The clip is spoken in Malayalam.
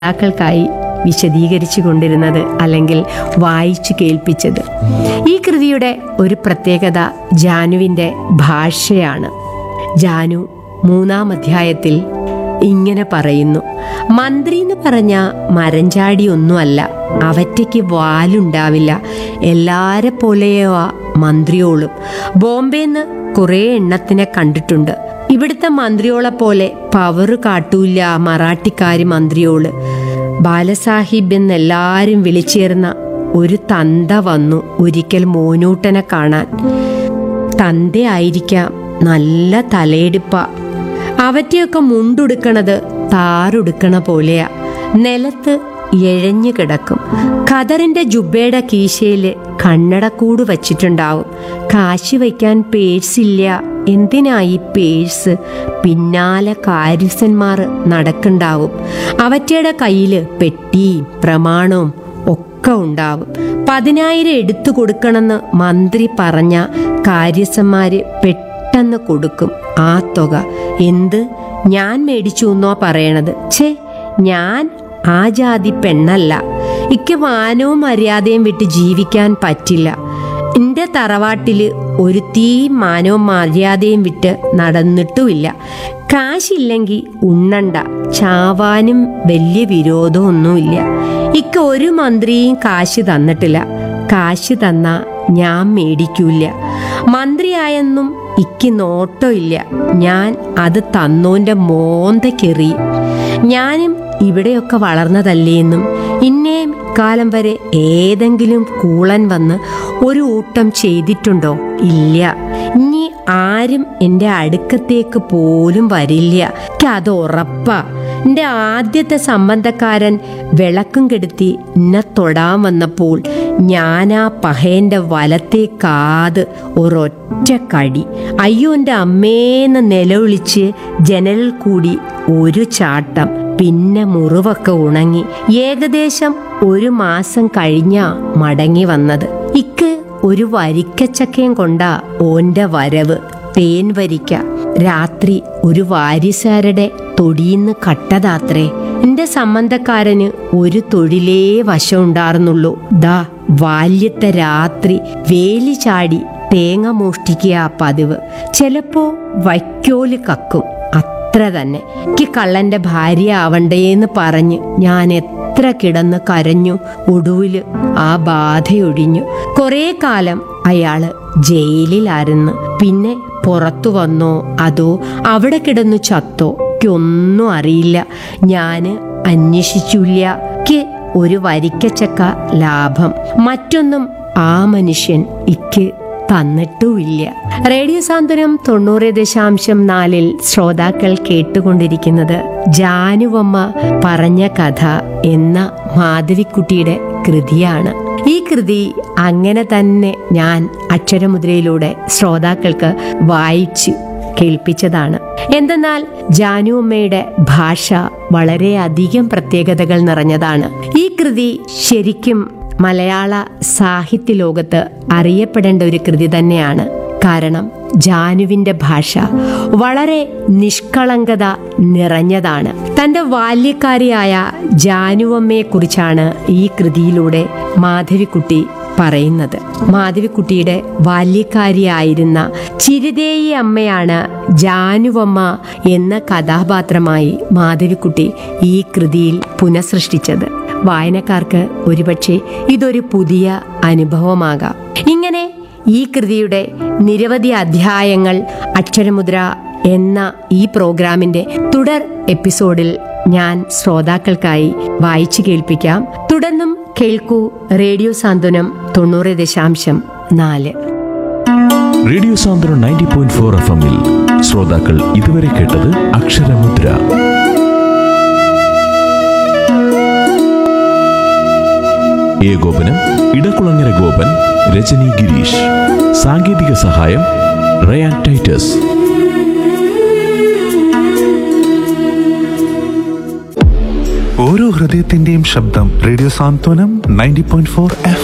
ശ്രോതാക്കൾക്കായി വിശദീകരിച്ചു കൊണ്ടിരുന്നത് അല്ലെങ്കിൽ വായിച്ചു കേൾപ്പിച്ചത് ഈ കൃതിയുടെ ഒരു പ്രത്യേകത ജാനുവിൻ്റെ ഭാഷയാണ് ജാനു മൂന്നാം അധ്യായത്തിൽ ഇങ്ങനെ പറയുന്നു മന്ത്രി എന്ന് പറഞ്ഞ മരഞ്ചാടി ഒന്നുമല്ല അവറ്റയ്ക്ക് വാലുണ്ടാവില്ല എല്ലാരെ പോലെയോ ആ മന്ത്രിയോളും ബോംബെന്ന് കുറേ എണ്ണത്തിനെ കണ്ടിട്ടുണ്ട് ഇവിടുത്തെ മന്ത്രിയോളെ പോലെ പവറ് കാട്ടൂല മറാഠിക്കാരി മന്ത്രിയോള് ബാലസാഹിബ് എന്നെല്ലാരും വിളിച്ചേർന്ന ഒരു തന്ത വന്നു ഒരിക്കൽ മോനൂട്ടനെ കാണാൻ തന്തയായിരിക്കാം നല്ല തലയെടുപ്പ അവറ്റയൊക്കെ മുണ്ടുടുക്കണത് താറുടുക്കണ പോലെയാ നിലത്ത് എഴഞ്ഞു കിടക്കും ഖദറിന്റെ ജുബയുടെ കീശയില് കണ്ണടക്കൂട് വച്ചിട്ടുണ്ടാവും കാശ് വയ്ക്കാൻ പേഴ്സില്ല എന്തിനായി പേഴ്സ് പിന്നാലെ കാര്യസ്ഥന്മാർ നടക്കുണ്ടാവും അവറ്റയുടെ കയ്യില് പെട്ടിയും പ്രമാണവും ഒക്കെ ഉണ്ടാവും പതിനായിരം എടുത്തു കൊടുക്കണമെന്ന് മന്ത്രി പറഞ്ഞ കാര്യസ്ഥന്മാര് പെട്ടെന്ന് കൊടുക്കും ആ തുക എന്ത് ഞാൻ മേടിച്ചു എന്നോ പറയണത് ഛേ ഞാൻ ആ ജാതി പെണ്ണല്ല ഇക്ക് മാനവും മര്യാദയും വിട്ട് ജീവിക്കാൻ പറ്റില്ല എന്റെ തറവാട്ടില് ഒരു തീ മാനവും മര്യാദയും വിട്ട് നടന്നിട്ടുമില്ല കാശില്ലെങ്കിൽ ഉണ്ണണ്ട ചാവാനും വലിയ വിരോധമൊന്നുമില്ല ഇക്ക ഒരു മന്ത്രിയും കാശ് തന്നിട്ടില്ല കാശ് തന്നാ ഞാൻ മേടിക്കൂല മന്ത്രിയായെന്നും ഇക്ക് നോട്ടമില്ല ഞാൻ അത് തന്നോന്റെ മോന്തക്കെറിയും ഞാനും ഇവിടെയൊക്കെ വളർന്നതല്ലേന്നും ഇന്നേം കാലം വരെ ഏതെങ്കിലും കൂളൻ വന്ന് ഒരു ഊട്ടം ചെയ്തിട്ടുണ്ടോ ഇല്ല ഇനി ആരും എൻ്റെ അടുക്കത്തേക്ക് പോലും വരില്ല എനിക്ക് അത് ഉറപ്പാ എൻ്റെ ആദ്യത്തെ സംബന്ധക്കാരൻ വിളക്കും കെടുത്തി എന്നെ തൊടാൻ വന്നപ്പോൾ ഞാൻ ആ പഹേന്റെ വലത്തെ കാത് ഒരൊറ്റ കടി അയ്യോ എൻ്റെ അമ്മേന്ന് നിലവിളിച്ച് ജനലിൽ കൂടി ഒരു ചാട്ടം പിന്നെ മുറിവൊക്കെ ഉണങ്ങി ഏകദേശം ഒരു മാസം കഴിഞ്ഞാ മടങ്ങി വന്നത് ഇക്ക് ഒരു വരിക്കച്ചക്കയും കൊണ്ടാ ഓന്റെ വരവ് തേൻ വരിക്ക രാത്രി ഒരു വാരിസാരുടെ തൊടിയിന്ന് കട്ടതാത്രേ എന്റെ സംബന്ധക്കാരന് ഒരു തൊഴിലേ വശമുണ്ടായിരുന്നുള്ളൂ ദാ ബാല്യത്തെ രാത്രി വേലി ചാടി തേങ്ങ മോഷ്ടിക്കുക പതിവ് ചിലപ്പോ വൈക്കോല് കക്കും അത്ര തന്നെ എനിക്ക് കള്ളന്റെ ഭാര്യ ആവണ്ടേന്ന് പറഞ്ഞ് ഞാൻ എത്ര കിടന്ന് കരഞ്ഞു ഒടുവില് ആ ബാധയൊഴിഞ്ഞു കുറേ കാലം അയാള് ജയിലിലായിരുന്നു പിന്നെ പുറത്തു വന്നോ അതോ അവിടെ കിടന്നു ചത്തോ ഒന്നും അറിയില്ല ഞാന് അന്വേഷിച്ചില്ല ക്ക് ഒരു വരിക്കച്ചക്ക ലാഭം മറ്റൊന്നും ആ മനുഷ്യൻ ഇക്ക് തന്നിട്ടുമില്ല റേഡിയോ സാന്ത്വനം തൊണ്ണൂറ് ദശാംശം നാലിൽ ശ്രോതാക്കൾ കേട്ടുകൊണ്ടിരിക്കുന്നത് ജാനുവമ്മ പറഞ്ഞ കഥ എന്ന മാധവിക്കുട്ടിയുടെ കൃതിയാണ് ഈ കൃതി അങ്ങനെ തന്നെ ഞാൻ അക്ഷരമുദ്രയിലൂടെ ശ്രോതാക്കൾക്ക് വായിച്ചു കേൾപ്പിച്ചതാണ് എന്തെന്നാൽ ജാനുവമ്മയുടെ ഭാഷ വളരെയധികം പ്രത്യേകതകൾ നിറഞ്ഞതാണ് ഈ കൃതി ശരിക്കും മലയാള സാഹിത്യ ലോകത്ത് അറിയപ്പെടേണ്ട ഒരു കൃതി തന്നെയാണ് കാരണം ജാനുവിന്റെ ഭാഷ വളരെ നിഷ്കളങ്കത നിറഞ്ഞതാണ് തന്റെ ബാല്യക്കാരിയായ ജാനുവമ്മയെ കുറിച്ചാണ് ഈ കൃതിയിലൂടെ മാധവിക്കുട്ടി പറയുന്നത് മാധവിക്കുട്ടിയുടെ ബാല്യക്കാരിയായിരുന്ന ചിരുതേയി അമ്മയാണ് ജാനുവമ്മ എന്ന കഥാപാത്രമായി മാധവിക്കുട്ടി ഈ കൃതിയിൽ പുനഃസൃഷ്ടിച്ചത് വായനക്കാർക്ക് ഒരുപക്ഷെ ഇതൊരു പുതിയ അനുഭവമാകാം ഇങ്ങനെ ഈ കൃതിയുടെ നിരവധി അധ്യായങ്ങൾ അക്ഷരമുദ്ര എന്ന ഈ പ്രോഗ്രാമിന്റെ തുടർ എപ്പിസോഡിൽ ഞാൻ ശ്രോതാക്കൾക്കായി വായിച്ചു കേൾപ്പിക്കാം തുടർന്നും കേൾക്കൂ റേഡിയോ സാന്ത്വനം തൊണ്ണൂറ് ദശാംശം നാല് റേഡിയോ സാന്ദ്രം നയൻറ്റി പോയിന്റ് ഫോർ എഫ് എമ്മിൽ ശ്രോതാക്കൾ ഇതുവരെ കേട്ടത് അക്ഷരമുദ്ര ഏകോപനം ഇടക്കുളങ്ങര ഗോപൻ രജനി ഗിരീഷ് സാങ്കേതിക സഹായം റയാൻ ടൈറ്റസ് ഓരോ ഹൃദയത്തിന്റെയും ശബ്ദം radio Santhwanam ninety point four F